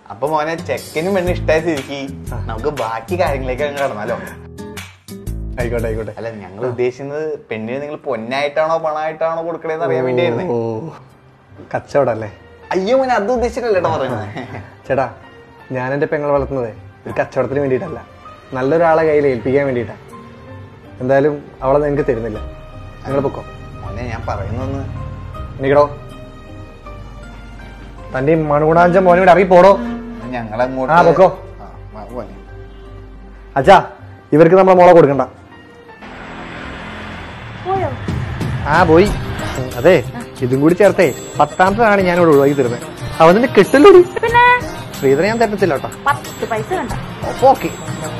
അപ്പൊ മോനെ ചെക്കനും പെണ്ണ് ഇഷ്ടമായ സ്ഥിതിക്ക് നമുക്ക് ബാക്കി കാര്യങ്ങളിലേക്ക് അങ്ങ് കടന്നാലോ ആയിക്കോട്ടെ ആയിക്കോട്ടെ അല്ല ഞങ്ങൾ ഉദ്ദേശിക്കുന്നത് പെണ്ണിന് നിങ്ങൾ പൊന്നായിട്ടാണോ പണമായിട്ടാണോ കൊടുക്കണേന്ന് അറിയാൻ വേണ്ടിയായിരുന്നേ ഓ കച്ചവടം അല്ലേ അയ്യോ മോനെ അത് ഉദ്ദേശിച്ചിട്ടല്ലേ കേട്ടോ പറയുന്നത് ചേട്ടാ ഞാൻ എൻ്റെ പെങ്ങളെ വളർത്തുന്നത് ഒരു കച്ചവടത്തിന് വേണ്ടിയിട്ടല്ല നല്ലൊരാളെ കയ്യിൽ ഏൽപ്പിക്കാൻ വേണ്ടിയിട്ടാണ് എന്തായാലും അവളെ നിങ്ങൾക്ക് തരുന്നില്ല നിങ്ങൾ പൊക്കോ മോനെ ഞാൻ പറയുന്നൊന്ന് നിക്കടോ തന്റെ ഈ മണുകുണാഞ്ച മോനെ ഇവിടെ ഇറങ്ങി പോടോ ഞങ്ങളങ്ങോട്ട് ആ, പൊക്കോ. ആ, വാ, മോനെ. അച്ഛാ ഇവർക്ക് നമ്മളെ മോളെ കൊടുക്കണ്ട പോയോ ആ പോയി ഉം, അതെ ഇതും കൂടി ചേർത്തേ പത്താമത്തേതാണ് ഞാൻ ഇവിടെ ഒഴിവാക്കി തരുന്നത് അവന്റെ കെട്ടല്ലോടി പിന്നെ ശ്രീധരൻ ഞാൻ തരത്തില്ല കേട്ടോ പത്ത് പൈസ വേണ്ട ഓക്കെ